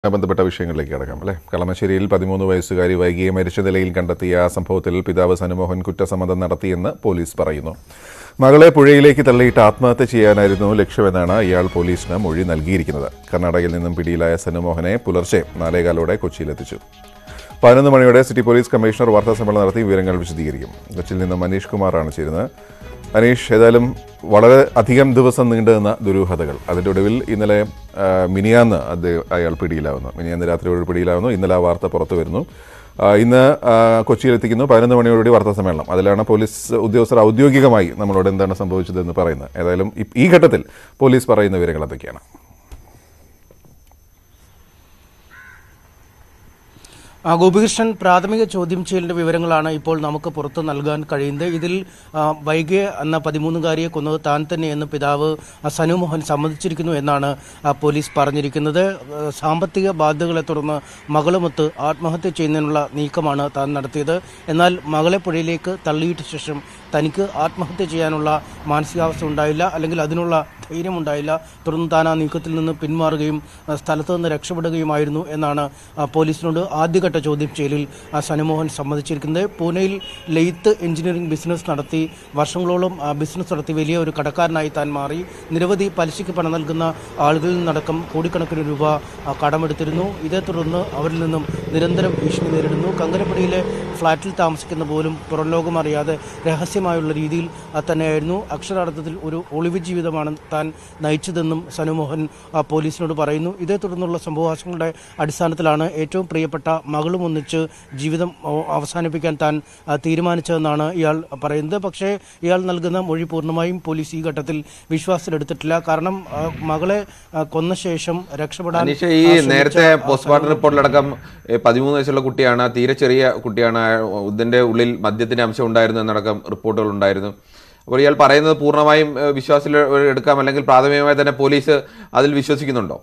ബന്ധപ്പെട്ട വിഷയങ്ങളിലേക്ക് കടക്കാം അല്ലെ കളമശ്ശേരിയിൽ പതിമൂന്ന് വയസ്സുകാരി വൈകിയെ മരിച്ച നിലയിൽ കണ്ടെത്തിയ ആ സംഭവത്തിൽ പിതാവ് സനുമോഹൻ കുറ്റസമ്മതം നടത്തിയെന്ന് പോലീസ് പറയുന്നു മകളെ പുഴയിലേക്ക് തള്ളിയിട്ട് ആത്മഹത്യ ചെയ്യാനായിരുന്നു ലക്ഷ്യമെന്നാണ് ഇയാൾ പോലീസിന് മൊഴി നൽകിയിരിക്കുന്നത് കർണാടകയിൽ നിന്നും പിടിയിലായ സനുമോഹനെ പുലർച്ചെ നാലേകാലോടെ കൊച്ചിയിലെത്തിച്ചു പതിനൊന്ന് മണിയോടെ സിറ്റി പോലീസ് കമ്മീഷണർ വാർത്താ സമ്മേളനം നടത്തി വിവരങ്ങൾ വിശദീകരിക്കും കൊച്ചിയിൽ നിന്ന് മനീഷ് കുമാറാണ് ചേരുന്നത് അനീഷ് ഏതായാലും വളരെ അധികം ദിവസം നീണ്ടു നിന്ന ദുരൂഹതകൾ അതിൻ്റെ ഒടുവിൽ ഇന്നലെ ആ, മിനിയാന്ന് അത് അയാൾ പിടിയിലാവുന്നു മിനിയാന്ന് രാത്രി ഒരു പിടിയിലാവുന്നു ഇന്നലെ ആ വാർത്ത പുറത്തു വരുന്നു ആ, ഇന്ന് ആ, കൊച്ചിയിലെത്തിക്കുന്നു പതിനൊന്ന് മണിയോടുകൂടി വാർത്താ സമ്മേളനം അതിലാണ് പോലീസ് ഉദ്യോഗസ്ഥർ ഔദ്യോഗികമായി നമ്മളോട് എന്താണ് സംഭവിച്ചതെന്ന് പറയുന്നത് ഏതായാലും ഇ- ഈ ഘട്ടത്തിൽ പോലീസ് പറയുന്ന വിവരങ്ങൾ എന്തൊക്കെയാണ് ആ, ഗോപികൃഷ്ണൻ പ്രാഥമിക ചോദ്യം ചെയ്യലിന്റെ വിവരങ്ങളാണ് ഇപ്പോൾ നമുക്ക് പുറത്ത് നൽകാൻ കഴിയുന്നത് ഇതിൽ ആ, വൈകിയ എന്ന പതിമൂന്നുകാരിയെ കൊന്നത് താൻ തന്നെയെന്ന് പിതാവ് ആ, സനു മോഹൻ സമ്മതിച്ചിരിക്കുന്നു എന്നാണ് ആ, പോലീസ് പറഞ്ഞിരിക്കുന്നത് ആ, സാമ്പത്തിക ബാധ്യതകളെ തുടർന്ന് മകളുമൊത്ത് ആത്മഹത്യ ചെയ്യുന്നതിനുള്ള നീക്കമാണ് താൻ നടത്തിയത് എന്നാൽ മകളെ പുഴയിലേക്ക് തള്ളിയിട്ട ശേഷം തനിക്ക് ആത്മഹത്യ ചെയ്യാനുള്ള മാനസികാവസ്ഥ ഉണ്ടായില്ല അല്ലെങ്കിൽ അതിനുള്ള ധൈര്യമുണ്ടായില്ല തുടർന്ന് താൻ ആ നീക്കത്തിൽ നിന്ന് പിന്മാറുകയും ആ, സ്ഥലത്ത് നിന്ന് രക്ഷപ്പെടുകയുമായിരുന്നു എന്നാണ് ആ, പോലീസിനോട് ആദ്യഘട്ട ചോദ്യം ചെയ്യലിൽ ആ, സനുമോഹൻ സമ്മതിച്ചിരിക്കുന്നത് പൂനെയിൽ ലെയ്ത്ത് എഞ്ചിനീയറിംഗ് ബിസിനസ് നടത്തി വർഷങ്ങളോളം ആ, ബിസിനസ് നടത്തി വലിയ ഒരു കടക്കാരനായി താൻ മാറി നിരവധി പലിശയ്ക്ക് പണം നൽകുന്ന ആളുകളിൽ നിന്നടക്കം കോടിക്കണക്കിന് രൂപ ആ, കടമെടുത്തിരുന്നു ഇതേ തുടർന്ന് അവരിൽ നിന്നും നിരന്തരം ഭീഷണി നേരിടുന്നു കങ്കരപ്പടിയിലെ ഫ്ളാറ്റിൽ താമസിക്കുന്ന പോലും പുറം ലോകം അറിയാതെ രഹസ്യമായുള്ള രീതിയിൽ ആ, തന്നെയായിരുന്നു അക്ഷരാർത്ഥത്തിൽ ഒരു ഒളിവ് ജീവിതമാണ് താൻ നയിച്ചതെന്നും സനുമോഹൻ ആ, പോലീസിനോട് പറയുന്നു ഇതേ തുടർന്നുള്ള സംഭവവാസങ്ങളുടെ അടിസ്ഥാനത്തിലാണ് ഏറ്റവും പ്രിയപ്പെട്ട മകളും ഒന്നിച്ച് ജീവിതം ഓ, അവസാനിപ്പിക്കാൻ താൻ ആ, തീരുമാനിച്ചതെന്നാണ് ഇയാൾ പറയുന്നത് പക്ഷേ ഇയാൾ നൽകുന്ന മൊഴി പൂർണ്ണമായും പോലീസ് ഈ ഘട്ടത്തിൽ വിശ്വാസത്തിലെടുത്തിട്ടില്ല കാരണം ആ, മകളെ ആ, കൊന്ന ശേഷം രക്ഷപ്പെടാൻ അനീഷ ഈ ആ, ശ്രമിച്ച നേരത്തെ ആ, പോസ്റ്റ്മോർട്ടം റിപ്പോർട്ടിലടക്കം ഏ, പതിമൂന്ന് വയസ്സുള്ള കുട്ടിയാണ് തീരെ ചെറിയ കുട്ടിയാണ് ആ, ഇതിന്റെ ഉള്ളിൽ മദ്യത്തിന്റെ അംശം ഉണ്ടായിരുന്നു എന്നടക്കം റിപ്പോർട്ടുകൾ ഉണ്ടായിരുന്നു അപ്പോൾ ഇയാൾ പറയുന്നത് പൂർണ്ണമായും ഏ, വിശ്വാസത്തിൽ എടുക്കാം അല്ലെങ്കിൽ പ്രാഥമികമായി തന്നെ പോലീസ് അതിൽ വിശ്വസിക്കുന്നുണ്ടോ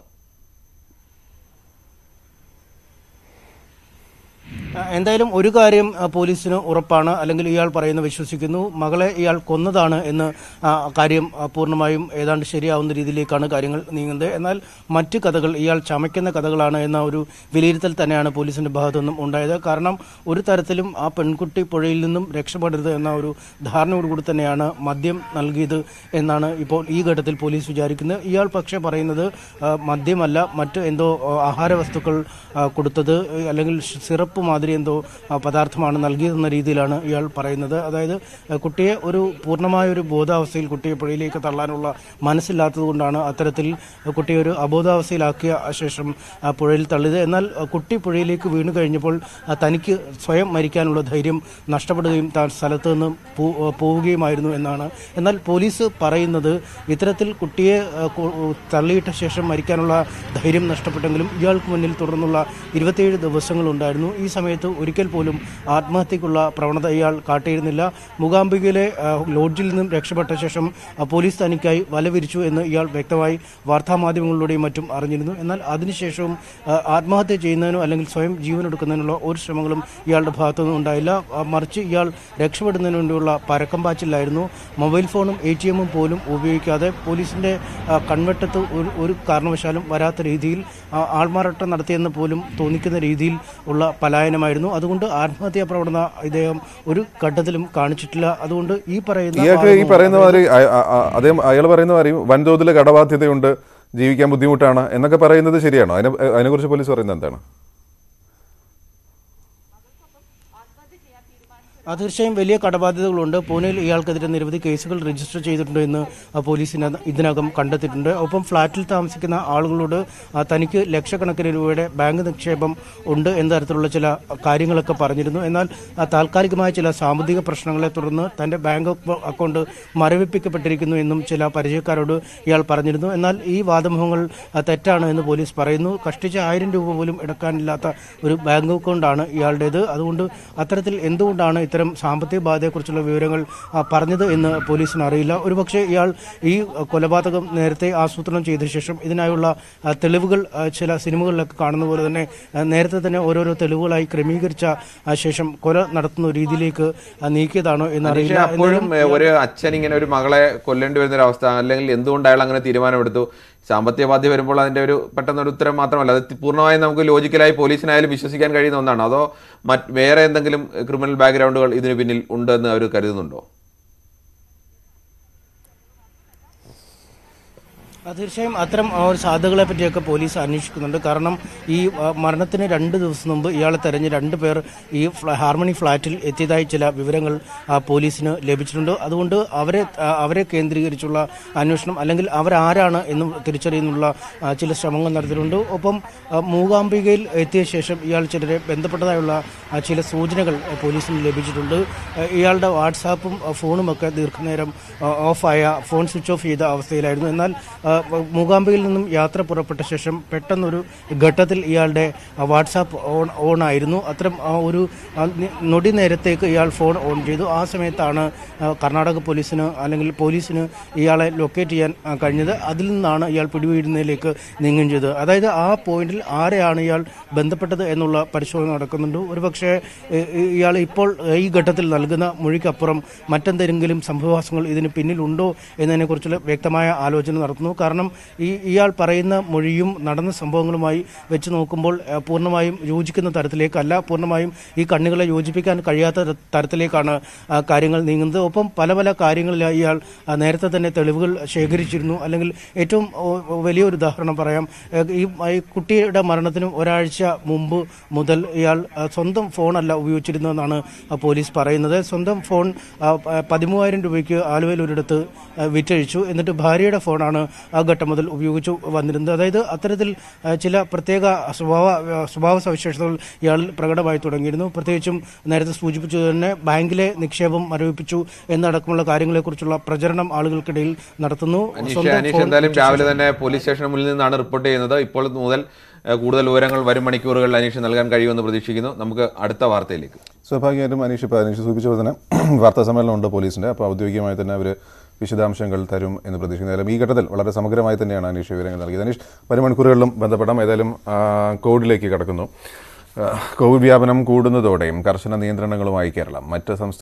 ആ, എന്തായാലും ഒരു കാര്യം ആ, പോലീസിന് ഉറപ്പാണ് അല്ലെങ്കിൽ ഇയാൾ പറയുന്ന വിശ്വസിക്കുന്നു മകളെ ഇയാൾ കൊന്നതാണ് എന്ന് ആ, കാര്യം ആ, പൂർണ്ണമായും ഏതാണ്ട് ശരിയാവുന്ന രീതിയിലേക്കാണ് കാര്യങ്ങൾ നീങ്ങുന്നത് എന്നാൽ മറ്റ് കഥകൾ ഇയാൾ ചമയ്ക്കുന്ന കഥകളാണ് എന്ന ഒരു വിലയിരുത്തൽ തന്നെയാണ് പോലീസിന്റെ ഭാഗത്തു നിന്നും ഉണ്ടായത് കാരണം ഒരു തരത്തിലും ആ പെൺകുട്ടി പുഴയിൽ നിന്നും രക്ഷപ്പെടരുത് എന്ന ഒരു ധാരണയോടുകൂടി തന്നെയാണ് മദ്യം നൽകിയത് എന്നാണ് ഇപ്പോൾ ഈ ഘട്ടത്തിൽ പോലീസ് വിചാരിക്കുന്നത് ഇയാൾ പക്ഷേ പറയുന്നത് ആ, മദ്യമല്ല മറ്റ് എന്തോ ആ, ആഹാര വസ്തുക്കൾ ആ, കൊടുത്തത് ഏ, അല്ലെങ്കിൽ ഷ് സിറപ്പ് മാതിരി എന്തോ ആ, പദാർത്ഥമാണ് നൽകിയതെന്ന രീതിയിലാണ് ഇയാൾ പറയുന്നത് അതായത് ആ, കുട്ടിയെ ഒരു പൂർണ്ണമായ ഒരു ബോധാവസ്ഥയിൽ കുട്ടിയെ പുഴയിലേക്ക് തള്ളാനുള്ള മനസ്സില്ലാത്തത് കൊണ്ടാണ് അത്തരത്തിൽ കുട്ടിയെ ഒരു അബോധാവസ്ഥയിലാക്കിയ ശേഷം ആ, പുഴയിൽ തള്ളിയത് എന്നാൽ ആ, കുട്ടി പുഴയിലേക്ക് വീണു കഴിഞ്ഞപ്പോൾ ആ, തനിക്ക് സ്വയം മരിക്കാനുള്ള ധൈര്യം നഷ്ടപ്പെടുകയും താൻ സ്ഥലത്ത് നിന്ന് പോ- പോവുകയുമായിരുന്നു എന്നാണ് എന്നാൽ പോലീസ് പറയുന്നത് ഇത്തരത്തിൽ കുട്ടിയെ ആ, കൊ- തള്ളിയിട്ട ശേഷം മരിക്കാനുള്ള ധൈര്യം നഷ്ടപ്പെട്ടെങ്കിലും ഇയാൾക്ക് മുന്നിൽ തുടർന്നുള്ള ഇരുപത്തിയേഴ് ദിവസങ്ങളുണ്ടായിരുന്നു ഈ സമയത്ത് ഒരിക്കൽ പോലും ആത്മഹത്യക്കുള്ള പ്രവണത ഇയാൾ കാട്ടിയിരുന്നില്ല മൂകാംബികയിലെ ആ, ലോഡ്ജിൽ നിന്നും രക്ഷപ്പെട്ട ശേഷം ആ, പോലീസ് തനിക്കായി വല വിരിച്ചു എന്ന് ഇയാൾ വ്യക്തമായി വാർത്താമാധ്യമങ്ങളിലൂടെയും മറ്റും അറിഞ്ഞിരുന്നു എന്നാൽ അതിനുശേഷവും ആ, ആത്മഹത്യ ചെയ്യുന്നതിനോ അല്ലെങ്കിൽ സ്വയം ജീവനെടുക്കുന്നതിനുള്ള ഒരു ശ്രമങ്ങളും ഇയാളുടെ ഭാഗത്തുനിന്നും ഉണ്ടായില്ല ആ, മറിച്ച് ഇയാൾ രക്ഷപ്പെടുന്നതിന് വേണ്ടിയുള്ള പരക്കം പാച്ചിലായിരുന്നു മൊബൈൽ ഫോണും എ ടി എമ്മും പോലും ഉപയോഗിക്കാതെ പോലീസിന്റെ ആ, കൺവെട്ടത്ത് ഒരു ഒരു കാരണവശാലും വരാത്ത രീതിയിൽ ആ, ആൾമാറാട്ടം നടത്തിയെന്ന് പോലും തോന്നിക്കുന്ന രീതിയിൽ ഉള്ള പലായനമായിരുന്നു അതുകൊണ്ട് ആത്മഹത്യാ പ്രവണത ഇദ്ദേഹം ഒരു ഘട്ടത്തിലും കാണിച്ചിട്ടില്ല അതുകൊണ്ട് ഈ പറയുന്ന ഇയാൾക്ക് ഈ വാദവും പറയുന്ന മാതിരി അയ- അ- അ- അദ്ദേഹം അയാൾ പറയുന്ന മാതിരി വൻതോതിൽ കടബാധ്യതയുണ്ട് ജീവിക്കാൻ ബുദ്ധിമുട്ടാണ് എന്നൊക്കെ പറയുന്നത് ശരിയാണോ അതിനെ അതിനെക്കുറിച്ച് പോലീസ് പറയുന്നത് എന്താണ് ആ, തീർച്ചയായും വലിയ കടബാധ്യതകളുണ്ട് പൂനെയിൽ ഇയാൾക്കെതിരെ നിരവധി കേസുകൾ രജിസ്റ്റർ ചെയ്തിട്ടുണ്ട് എന്ന് ആ, പോലീസിന് ഇതിനകം കണ്ടെത്തിയിട്ടുണ്ട് ഒപ്പം ഫ്ളാറ്റിൽ താമസിക്കുന്ന ആളുകളോട് ആ, തനിക്ക് ലക്ഷക്കണക്കിന് രൂപയുടെ ബാങ്ക് നിക്ഷേപം ഉണ്ട് എന്ന തരത്തിലുള്ള ചില കാര്യങ്ങളൊക്കെ പറഞ്ഞിരുന്നു എന്നാൽ ആ, താൽക്കാലികമായ ചില സാമ്പത്തിക പ്രശ്നങ്ങളെ തുടർന്ന് തന്റെ ബാങ്ക് അക്കൗ- അക്കൗണ്ട് മരവിപ്പിക്കപ്പെട്ടിരിക്കുന്നു എന്നും ചില പരിചയക്കാരോട് ഇയാൾ പറഞ്ഞിരുന്നു എന്നാൽ ഈ വാദമുഖങ്ങൾ ആ, തെറ്റാണ് എന്ന് പോലീസ് പറയുന്നു കഷ്ടിച്ച് ആയിരം രൂപ പോലും എടുക്കാനില്ലാത്ത ഒരു ബാങ്ക് അക്കൗണ്ടാണ് ഇയാളുടേത് അതുകൊണ്ട് അത്തരത്തിൽ എന്തുകൊണ്ടാണ് ഇത്തരം സാമ്പത്തിക ബാധയെക്കുറിച്ചുള്ള വിവരങ്ങൾ ആ, പറഞ്ഞത് എന്ന് പോലീസിന് അറിയില്ല ഒരുപക്ഷെ ഇയാൾ ഈ ആ, കൊലപാതകം നേരത്തെ ആസൂത്രണം ചെയ്ത ശേഷം ഇതിനായുള്ള ആ, തെളിവുകൾ ആ, ചില സിനിമകളിലൊക്കെ കാണുന്ന പോലെ തന്നെ ആ, നേരത്തെ തന്നെ ഓരോരോ തെളിവുകളായി ക്രമീകരിച്ച ആ, ശേഷം കൊല നടത്തുന്ന രീതിയിലേക്ക് ആ, നീക്കിയതാണോ പക്ഷേ എന്നറിയില്ല അപ്പോഴും ഏ, ഒരു അച്ഛൻ ഇങ്ങനെ ഒരു മകളെ കൊല്ലേണ്ടി വരുന്ന ഒരു അവസ്ഥ അല്ലെങ്കിൽ എന്തുകൊണ്ട് അയാൾ അങ്ങനെ തീരുമാനമെടുത്തു സാമ്പത്തിക ബാധ്യത വരുമ്പോൾ അതിൻ്റെ ഒരു പെട്ടെന്നൊരു ഉത്തരം മാത്രമല്ല അത് പൂർണ്ണമായും നമുക്ക് ലോജിക്കലായി പോലീസിനായാലും വിശ്വസിക്കാൻ കഴിയുന്ന ഒന്നാണ് അതോ മറ്റ് വേറെ എന്തെങ്കിലും ക്രിമിനൽ ബാക്ക്ഗ്രൗണ്ടുകൾ ഇതിന് പിന്നിൽ ഉണ്ടെന്ന് അവർ കരുതുന്നുണ്ടോ ആ, തീർച്ചയായും അത്തരം ആ, ഒരു സാധ്യതകളെ പറ്റിയൊക്കെ പോലീസ് അന്വേഷിക്കുന്നുണ്ട് കാരണം ഈ ആ, മരണത്തിന് രണ്ട് ദിവസം മുമ്പ് ഇയാളെ തെരഞ്ഞ് രണ്ട് പേർ ഈ ഫ്ല- ഹാർമണി ഫ്ളാറ്റിൽ എത്തിയതായി ചില വിവരങ്ങൾ ആ, പോലീസിന് ലഭിച്ചിട്ടുണ്ട് അതുകൊണ്ട് അവരെ ആ, അവരെ കേന്ദ്രീകരിച്ചുള്ള അന്വേഷണം അല്ലെങ്കിൽ അവരാരാണ് എന്നും തിരിച്ചറിയുന്നുള്ള ആ, ചില ശ്രമങ്ങൾ നടത്തിയിട്ടുണ്ട് ഒപ്പം ആ, മൂകാംബികയിൽ എത്തിയ ശേഷം ഇയാൾ ചിലരെ ബന്ധപ്പെട്ടതായുള്ള ആ, ചില സൂചനകൾ ആ, പോലീസിന് ലഭിച്ചിട്ടുണ്ട് ആ, ഇയാളുടെ വാട്സാപ്പും ആ, ഫോണുമൊക്കെ ദീർഘനേരം ആ, ഓഫായ ഫോൺ സ്വിച്ച് ഓഫ് ചെയ്ത അവസ്ഥയിലായിരുന്നു എന്നാൽ ആ, മൂകാംബികയിൽ നിന്നും യാത്ര പുറപ്പെട്ട ശേഷം പെട്ടെന്നൊരു ഘട്ടത്തിൽ ഇയാളുടെ ആ, വാട്സാപ്പ് ഓൺ ഓൺ ആയിരുന്നു അത്തരം ആ ഒരു ആ, നി- നൊടി നേരത്തേക്ക് ഇയാൾ ഫോൺ ഓൺ ചെയ്തു ആ സമയത്താണ് ആ, കർണാടക പോലീസിന് അല്ലെങ്കിൽ പോലീസിന് ഇയാളെ ലൊക്കേറ്റ് ചെയ്യാൻ ആ, കഴിഞ്ഞത് അതിൽ നിന്നാണ് ഇയാൾ പിടിവീഴുന്നതിലേക്ക് നീങ്ങുകയും ചെയ്തത് അതായത് ആ പോയിന്റിൽ ആരെയാണ് ഇയാൾ ബന്ധപ്പെട്ടത് എന്നുള്ള പരിശോധന നടക്കുന്നുണ്ട് ഒരുപക്ഷെ ഏ, ഈ- ഇയാൾ ഇപ്പോൾ ഈ ഘട്ടത്തിൽ നൽകുന്ന മൊഴിക്കപ്പുറം മറ്റെന്തെങ്കിലും സംഭവവാസങ്ങൾ ഇതിന് പിന്നിലുണ്ടോ എന്നതിനെക്കുറിച്ചുള്ള വ്യക്തമായ ആലോചന നടത്തുന്നു കാരണം ഈ ഇയാൾ പറയുന്ന മൊഴിയും നടന്ന സംഭവങ്ങളുമായി വെച്ച് നോക്കുമ്പോൾ ആ, പൂർണ്ണമായും യോജിക്കുന്ന തരത്തിലേക്കല്ല പൂർണ്ണമായും ഈ കണ്ണുകളെ യോജിപ്പിക്കാൻ കഴിയാത്ത തര- തരത്തിലേക്കാണ് ആ, കാര്യങ്ങൾ നീങ്ങുന്നത് ഒപ്പം പല പല കാര്യങ്ങളിലായി ഇയാൾ ആ, നേരത്തെ തന്നെ തെളിവുകൾ ശേഖരിച്ചിരുന്നു അല്ലെങ്കിൽ ഏറ്റവും ഓ, വലിയൊരു ഉദാഹരണം പറയാം ഏ, ഈ ഈ കുട്ടിയുടെ മരണത്തിന് ഒരാഴ്ച മുമ്പ് മുതൽ ഇയാൾ ആ, സ്വന്തം ഫോണല്ല ഉപയോഗിച്ചിരുന്നതെന്നാണ് ആ, പോലീസ് പറയുന്നത് സ്വന്തം ഫോൺ ആ, പ- പതിമൂവായിരം രൂപയ്ക്ക് ആലുവയിൽ ഒരിടത്ത് ആ, വിറ്റഴിച്ചു എന്നിട്ട് ഭാര്യയുടെ ഫോണാണ് ആ ഘട്ടം മുതൽ ഉപയോഗിച്ചു വന്നിരുന്നത് അതായത് അത്തരത്തിൽ ആ, ചില പ്രത്യേക സ്വഭാവ സ്വഭാവ സവിശേഷതകൾ ഇയാളിൽ പ്രകടമായി തുടങ്ങിയിരുന്നു പ്രത്യേകിച്ചും നേരത്തെ സൂചിപ്പിച്ചത് തന്നെ ബാങ്കിലെ നിക്ഷേപം മരവിപ്പിച്ചു എന്നടക്കമുള്ള കാര്യങ്ങളെക്കുറിച്ചുള്ള പ്രചരണം ആളുകൾക്കിടയിൽ നടത്തുന്നു അനീഷ് സ്വന്തം അനീഷ് ഫോൺ എന്തായാലും രാവിലെ തന്നെ പോലീസ് സ്റ്റേഷന് മുന്നിൽ നിന്നാണ് റിപ്പോർട്ട് ചെയ്യുന്നത് ഇപ്പോൾ മുതൽ ഏഹ്, കൂടുതൽ വിവരങ്ങൾ വരും മണിക്കൂറുകളിൽ അനീഷ് നൽകാൻ കഴിയുമെന്ന് പ്രതീക്ഷിക്കുന്നു നമുക്ക് അടുത്ത വാർത്തയിലേക്ക് സ്വാഭാവികമായിട്ടും അനീഷ് ഇപ്പോൾ അനീഷ് സൂചിപ്പിച്ച പോലെ തന്നെ വാർത്താ സമ്മേളനമുണ്ട് പോലീസിൻ്റെ അപ്പോൾ ഔദ്യോഗികമായി തന്നെ അവർ വിശദാംശങ്ങൾ തരും എന്ന് പ്രതീക്ഷിക്കുന്നു ഏതായാലും ഈ ഘട്ടത്തിൽ വളരെ സമഗ്രമായി തന്നെയാണ് അനീഷ് വിവരങ്ങൾ നൽകിയത് അനീഷ് വരും മണിക്കൂറുകളിലും ബന്ധപ്പെടാം ഏതായാലും ആ, കോവിഡിലേക്ക് കടക്കുന്നു ആ, കോവിഡ് വ്യാപനം കൂടുന്നതോടെയും കർശന നിയന്ത്രണങ്ങളുമായി കേരളം മറ്റ് സംസ്ഥാന